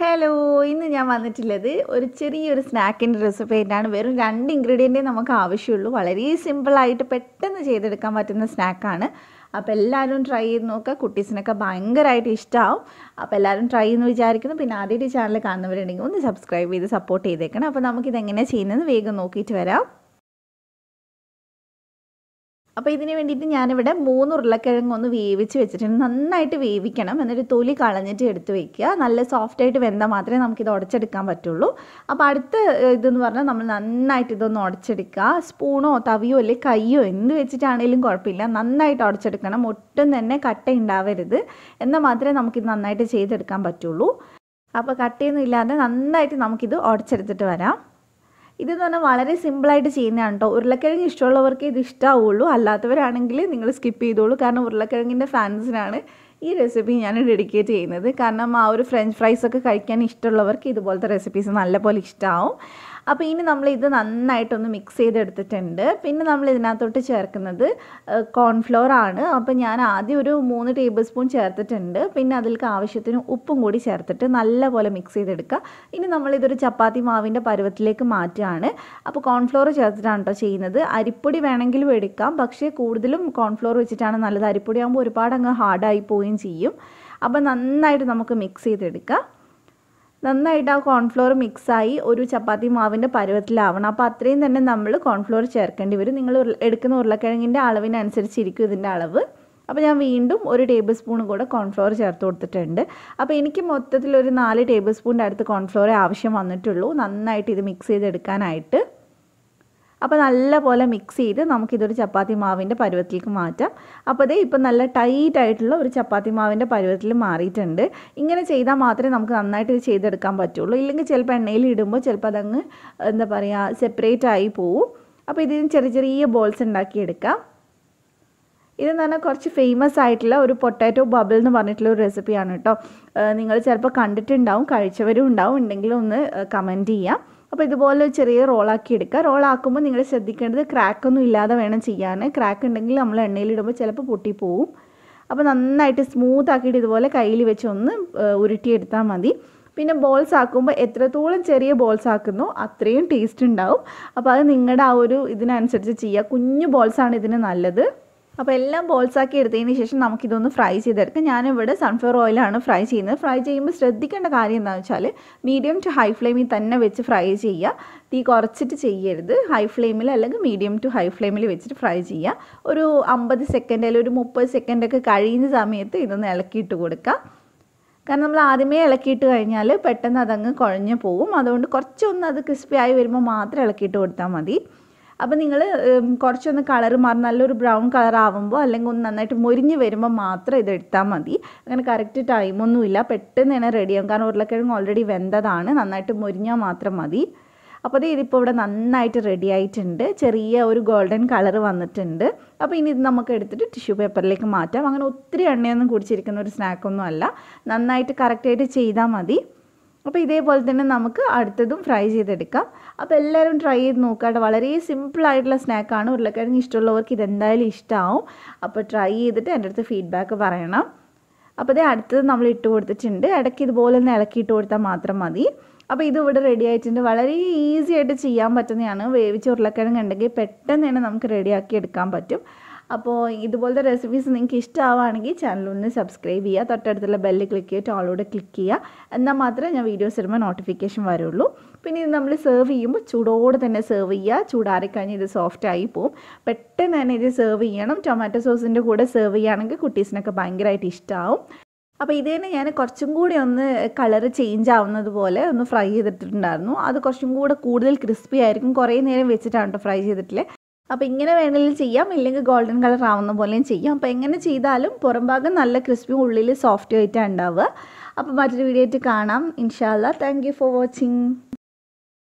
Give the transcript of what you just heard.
hello ഇന്ന് ഞാൻ വന്നിട്ടുള്ളത് ഒരു ചെറിയൊരു സ്നാക്കിൻ്റെ റെസിപ്പി ആയിട്ടാണ് വെറും രണ്ട് ഇൻഗ്രീഡിയൻറ്റേ നമുക്ക് ആവശ്യമുള്ളൂ വളരെ സിമ്പിളായിട്ട് പെട്ടെന്ന് ചെയ്തെടുക്കാൻ പറ്റുന്ന സ്നാക്കാണ് അപ്പോൾ എല്ലാവരും ട്രൈ ചെയ്ത് നോക്കുക കുട്ടീസിനൊക്കെ ഭയങ്കരമായിട്ട് ഇഷ്ടമാവും അപ്പോൾ എല്ലാവരും ട്രൈ ചെയ്യുന്നു വിചാരിക്കുന്നു പിന്നെ ആദ്യമായിട്ട് ഈ ചാനൽ കാണുന്നവരുണ്ടെങ്കിൽ ഒന്ന് സബ്സ്ക്രൈബ് ചെയ്ത് സപ്പോർട്ട് ചെയ്തേക്കണം അപ്പോൾ നമുക്കിത് എങ്ങനെയാണ് ചെയ്യുന്നത് വേഗം നോക്കിയിട്ട് വരാം അപ്പോൾ ഇതിന് വേണ്ടിയിട്ട് ഞാനിവിടെ മൂന്ന് ഉരുളക്കിഴങ്ങ് ഒന്ന് വേവിച്ച് വെച്ചിട്ടുണ്ട് നന്നായിട്ട് വേവിക്കണം എന്നിട്ട് തൊലി കളഞ്ഞിട്ട് എടുത്ത് വെക്കുക നല്ല സോഫ്റ്റായിട്ട് വെന്താൽ മാത്രമേ നമുക്കിത് ഉടച്ചെടുക്കാൻ പറ്റുള്ളൂ അപ്പോൾ അടുത്ത ഇതെന്ന് പറഞ്ഞാൽ നമ്മൾ നന്നായിട്ട് ഇതൊന്ന് ഉടച്ചെടുക്കുക സ്പൂണോ തവിയോ അല്ലെങ്കിൽ കയ്യോ എന്ത് വെച്ചിട്ടാണെങ്കിലും കുഴപ്പമില്ല നന്നായിട്ട് ഉടച്ചെടുക്കണം ഒട്ടും തന്നെ കട്ട ഉണ്ടാവരുത് എന്നാൽ മാത്രമേ നമുക്കിത് നന്നായിട്ട് ചെയ്തെടുക്കാൻ പറ്റുള്ളൂ അപ്പോൾ കട്ടയൊന്നും ഇല്ലാതെ നന്നായിട്ട് നമുക്കിത് ഉടച്ചെടുത്തിട്ട് വരാം ഇതെന്ന് പറഞ്ഞാൽ വളരെ സിമ്പിളായിട്ട് ചെയ്യുന്നതാണ് കേട്ടോ ഉരുളക്കിഴങ്ങ് ഇഷ്ടമുള്ളവർക്ക് ഇത് ഇഷ്ടമാവുള്ളൂ അല്ലാത്തവരാണെങ്കിൽ നിങ്ങൾ സ്കിപ്പ് ചെയ്തോളൂ കാരണം ഉരുളക്കിഴങ്ങിൻ്റെ ഫാൻസിനാണ് ഈ റെസിപ്പി ഞാൻ ഡെഡിക്കേറ്റ് ചെയ്യുന്നത് കാരണം ആ ഒരു ഫ്രഞ്ച് ഫ്രൈസ് ഒക്കെ കഴിക്കാൻ ഇഷ്ടമുള്ളവർക്ക് ഇതുപോലത്തെ റെസിപ്പീസ് നല്ലപോലെ ഇഷ്ടമാവും അപ്പോൾ ഇനി നമ്മൾ ഇത് നന്നായിട്ടൊന്ന് മിക്സ് ചെയ്തെടുത്തിട്ടുണ്ട് പിന്നെ നമ്മൾ ഇതിനകത്തോട്ട് ചേർക്കുന്നത് കോൺഫ്ലോർ ആണ് അപ്പോൾ ഞാൻ ആദ്യം ഒരു മൂന്ന് ടേബിൾ സ്പൂൺ ചേർത്തിട്ടുണ്ട് പിന്നെ അതിലേക്ക് ആവശ്യത്തിന് ഉപ്പും കൂടി ചേർത്തിട്ട് നല്ലപോലെ മിക്സ് ചെയ്തെടുക്കുക ഇനി നമ്മളിതൊരു ചപ്പാത്തി മാവിൻ്റെ പരുവത്തിലേക്ക് മാറ്റുകയാണ് അപ്പോൾ കോൺഫ്ലോർ ചേർത്തിട്ടാണ് കേട്ടോ ചെയ്യുന്നത് അരിപ്പൊടി വേണമെങ്കിലും എടുക്കാം പക്ഷേ കൂടുതലും കോൺഫ്ലോർ വെച്ചിട്ടാണ് നല്ലത് അരിപ്പൊടി ആകുമ്പോൾ ഒരുപാട് അങ്ങ് ഹാർഡായി പോവുകയും ചെയ്യും അപ്പോൾ നന്നായിട്ട് നമുക്ക് മിക്സ് ചെയ്തെടുക്കാം നന്നായിട്ട് ആ കോൺഫ്ലോർ മിക്സായി ഒരു ചപ്പാത്തി മാവിൻ്റെ പരുവത്തിലാവണം അപ്പോൾ അത്രയും തന്നെ നമ്മൾ കോൺഫ്ലോർ ചേർക്കേണ്ടി വരും നിങ്ങൾ എടുക്കുന്ന ഉരുളക്കിഴങ്ങിൻ്റെ അളവിനനുസരിച്ചിരിക്കും ഇതിൻ്റെ അളവ് അപ്പോൾ ഞാൻ വീണ്ടും ഒരു ടേബിൾ സ്പൂൺ കൂടെ കോൺഫ്ലോർ ചേർത്ത് കൊടുത്തിട്ടുണ്ട് അപ്പോൾ എനിക്ക് മൊത്തത്തിൽ ഒരു നാല് ടേബിൾ സ്പൂണിൻ്റെ അടുത്ത് കോൺഫ്ലോർ ആവശ്യം വന്നിട്ടുള്ളൂ നന്നായിട്ട് ഇത് മിക്സ് ചെയ്തെടുക്കാനായിട്ട് അപ്പോൾ നല്ല പോലെ മിക്സ് ചെയ്ത് നമുക്കിതൊരു ചപ്പാത്തി മാവിൻ്റെ പരുവത്തിലേക്ക് മാറ്റാം അപ്പോൾ അതേ ഇപ്പം നല്ല ടൈറ്റ് ആയിട്ടുള്ള ഒരു ചപ്പാത്തി മാവിൻ്റെ പരുവത്തിൽ മാറിയിട്ടുണ്ട് ഇങ്ങനെ ചെയ്താൽ മാത്രമേ നമുക്ക് നന്നായിട്ട് ഇത് ചെയ്തെടുക്കാൻ പറ്റുള്ളൂ ഇല്ലെങ്കിൽ ചിലപ്പോൾ എണ്ണയിൽ ഇടുമ്പോൾ ചിലപ്പോൾ അതങ്ങ് എന്താ പറയുക സെപ്പറേറ്റ് ആയി പോവും അപ്പോൾ ഇതിന് ചെറിയ ചെറിയ ബോൾസ് ഉണ്ടാക്കിയെടുക്കാം ഇതെന്ന് പറഞ്ഞാൽ കുറച്ച് ഫേമസ് ആയിട്ടുള്ള ഒരു പൊട്ടാറ്റോ ബബിൾ എന്ന് പറഞ്ഞിട്ടുള്ള ഒരു റെസിപ്പിയാണ് കേട്ടോ നിങ്ങൾ ചിലപ്പോൾ കണ്ടിട്ടുണ്ടാവും കഴിച്ചവരും ഉണ്ടാവും ഉണ്ടെങ്കിൽ ഒന്ന് കമൻറ്റ് ചെയ്യാം അപ്പോൾ ഇതുപോലെ ചെറിയ റോളാക്കി എടുക്കുക റോളാക്കുമ്പോൾ നിങ്ങൾ ശ്രദ്ധിക്കേണ്ടത് ക്രാക്കൊന്നും ഇല്ലാതെ വേണം ചെയ്യാൻ ക്രാക്ക് ഉണ്ടെങ്കിൽ നമ്മൾ എണ്ണയിലിടുമ്പോൾ ചിലപ്പോൾ പൊട്ടിപ്പോവും അപ്പോൾ നന്നായിട്ട് സ്മൂത്ത് ആക്കിയിട്ട് ഇതുപോലെ കയ്യിൽ വെച്ച് ഒന്ന് ഉരുട്ടിയെടുത്താൽ മതി പിന്നെ ബോൾസ് ആക്കുമ്പോൾ എത്രത്തോളം ചെറിയ ബോൾസ് ആക്കുന്നോ അത്രയും ടേസ്റ്റ് ഉണ്ടാവും അപ്പോൾ അത് നിങ്ങളുടെ ആ ഒരു ഇതിനനുസരിച്ച് ചെയ്യുക കുഞ്ഞു ബോൾസാണ് ഇതിന് നല്ലത് അപ്പോൾ എല്ലാം ബോൾസാക്കി എടുത്തതിന് ശേഷം നമുക്കിതൊന്ന് ഫ്രൈ ചെയ്തെടുക്കാം ഞാനിവിടെ സൺഫ്ലവർ ഓയിലാണ് ഫ്രൈ ചെയ്യുന്നത് ഫ്രൈ ചെയ്യുമ്പോൾ ശ്രദ്ധിക്കേണ്ട കാര്യം എന്താണെന്ന് വെച്ചാൽ മീഡിയം ടു ഹൈ ഫ്ലെയിമിൽ തന്നെ വെച്ച് ഫ്രൈ ചെയ്യുക തീ കുറച്ചിട്ട് ചെയ്യരുത് ഹൈ ഫ്ലെയിമിൽ അല്ലെങ്കിൽ മീഡിയം ടു ഹൈ ഫ്ലെയിമിൽ വെച്ചിട്ട് ഫ്രൈ ചെയ്യുക ഒരു അമ്പത് സെക്കൻഡ് അല്ലെങ്കിൽ ഒരു മുപ്പത് സെക്കൻഡൊക്കെ കഴിയുന്ന സമയത്ത് ഇതൊന്ന് ഇളക്കിയിട്ട് കൊടുക്കുക കാരണം നമ്മൾ ആദ്യമേ ഇളക്കിയിട്ട് കഴിഞ്ഞാൽ പെട്ടെന്ന് അതങ്ങ് കുഴഞ്ഞു പോവും അതുകൊണ്ട് കുറച്ചൊന്ന് അത് ക്രിസ്പി ആയി വരുമ്പോൾ മാത്രം ഇളക്കിയിട്ട് കൊടുത്താൽ മതി അപ്പോൾ നിങ്ങൾ കുറച്ചൊന്ന് കളർ മാറി നല്ലൊരു ബ്രൗൺ കളർ ആവുമ്പോൾ അല്ലെങ്കിൽ ഒന്ന് നന്നായിട്ട് മൊരിഞ്ഞ് വരുമ്പോൾ മാത്രം ഇത് എടുത്താൽ മതി അങ്ങനെ കറക്റ്റ് ടൈമൊന്നുമില്ല പെട്ടെന്ന് തന്നെ റെഡിയാകും കാരണം ഉരുളക്കിഴങ്ങ് ഓൾറെഡി വെന്തതാണ് നന്നായിട്ട് മൊരിഞ്ഞാൽ മാത്രം മതി അപ്പോൾ അത് ഇതിപ്പോൾ ഇവിടെ നന്നായിട്ട് റെഡി ആയിട്ടുണ്ട് ചെറിയ ഒരു ഗോൾഡൻ കളർ വന്നിട്ടുണ്ട് അപ്പോൾ ഇനി ഇത് നമുക്ക് എടുത്തിട്ട് ടിഷ്യൂ പേപ്പറിലേക്ക് മാറ്റാം അങ്ങനെ ഒത്തിരി എണ്ണയൊന്നും കുടിച്ചിരിക്കുന്ന ഒരു സ്നാക്കൊന്നും അല്ല നന്നായിട്ട് കറക്റ്റായിട്ട് ചെയ്താൽ മതി അപ്പോൾ ഇതേപോലെ തന്നെ നമുക്ക് അടുത്തതും ഫ്രൈ ചെയ്തെടുക്കാം അപ്പോൾ എല്ലാവരും ട്രൈ ചെയ്ത് നോക്കാട്ടെ വളരെ സിമ്പിളായിട്ടുള്ള സ്നാക്കാണ് ഉരുളക്കിഴങ്ങ് ഇഷ്ടമുള്ളവർക്ക് ഇതെന്തായാലും ഇഷ്ടമാവും അപ്പോൾ ട്രൈ ചെയ്തിട്ട് എൻ്റെ അടുത്ത് ഫീഡ്ബാക്ക് പറയണം അപ്പോൾ ഇതേ അടുത്തത് നമ്മൾ ഇട്ട് കൊടുത്തിട്ടുണ്ട് ഇടയ്ക്ക് ഇതുപോലെ ഒന്ന് ഇളക്കി ഇട്ട് കൊടുത്താൽ മാത്രം മതി അപ്പോൾ ഇത് ഇവിടെ റെഡി ആയിട്ടുണ്ട് വളരെ ഈസി ആയിട്ട് ചെയ്യാൻ പറ്റുന്നതാണ് വേവിച്ച ഉരുളക്കിഴങ്ങ് ഉണ്ടെങ്കിൽ പെട്ടെന്ന് തന്നെ നമുക്ക് റെഡിയാക്കി എടുക്കാൻ പറ്റും അപ്പോൾ ഇതുപോലത്തെ റെസിപ്പീസ് നിങ്ങൾക്ക് ഇഷ്ടമാവുകയാണെങ്കിൽ ചാനലൊന്ന് സബ്സ്ക്രൈബ് ചെയ്യുക തൊട്ടടുത്തുള്ള ബെല്ല് ക്ലിക്ക് ചെയ്ത് ടോളോടെ ക്ലിക്ക് ചെയ്യുക എന്നാൽ മാത്രമേ ഞാൻ വീഡിയോസ് ഇടുമ്പോൾ നോട്ടിഫിക്കേഷൻ വരുള്ളൂ പിന്നെ ഇത് നമ്മൾ സെർവ് ചെയ്യുമ്പോൾ ചൂടോടെ തന്നെ സെർവ് ചെയ്യുക ചൂടാറിക്കഴിഞ്ഞ് ഇത് സോഫ്റ്റ് ആയി പോവും പെട്ടെന്ന് തന്നെ ഇത് സെർവ് ചെയ്യണം ടൊമാറ്റോ സോസിൻ്റെ കൂടെ സെർവ് ചെയ്യുകയാണെങ്കിൽ കുട്ടീസിനൊക്കെ ഭയങ്കരമായിട്ട് ഇഷ്ടമാവും അപ്പോൾ ഇത് തന്നെ ഞാൻ കുറച്ചും കൂടി ഒന്ന് കളർ ചേഞ്ച് ആവുന്നത് പോലെ ഒന്ന് ഫ്രൈ ചെയ്തിട്ടുണ്ടായിരുന്നു അത് കുറച്ചും കൂടെ കൂടുതൽ ക്രിസ്പി ആയിരിക്കും കുറേ നേരം വെച്ചിട്ടാണ് കേട്ടോ ഫ്രൈ ചെയ്തിട്ടില്ലേ അപ്പോൾ ഇങ്ങനെ വേണമെങ്കിലും ചെയ്യാം ഇല്ലെങ്കിൽ ഗോൾഡൻ കളർ ആവുന്ന പോലെയും ചെയ്യാം അപ്പോൾ എങ്ങനെ ചെയ്താലും പുറം ഭാഗം നല്ല ക്രിസ്പിയും ഉള്ളിൽ സോഫ്റ്റ് ആയിട്ടാണ് ഉണ്ടാവുക അപ്പോൾ മറ്റൊരു വീഡിയോ ആയിട്ട് കാണാം ഇൻഷാല്ല താങ്ക് ഫോർ വാച്ചിങ്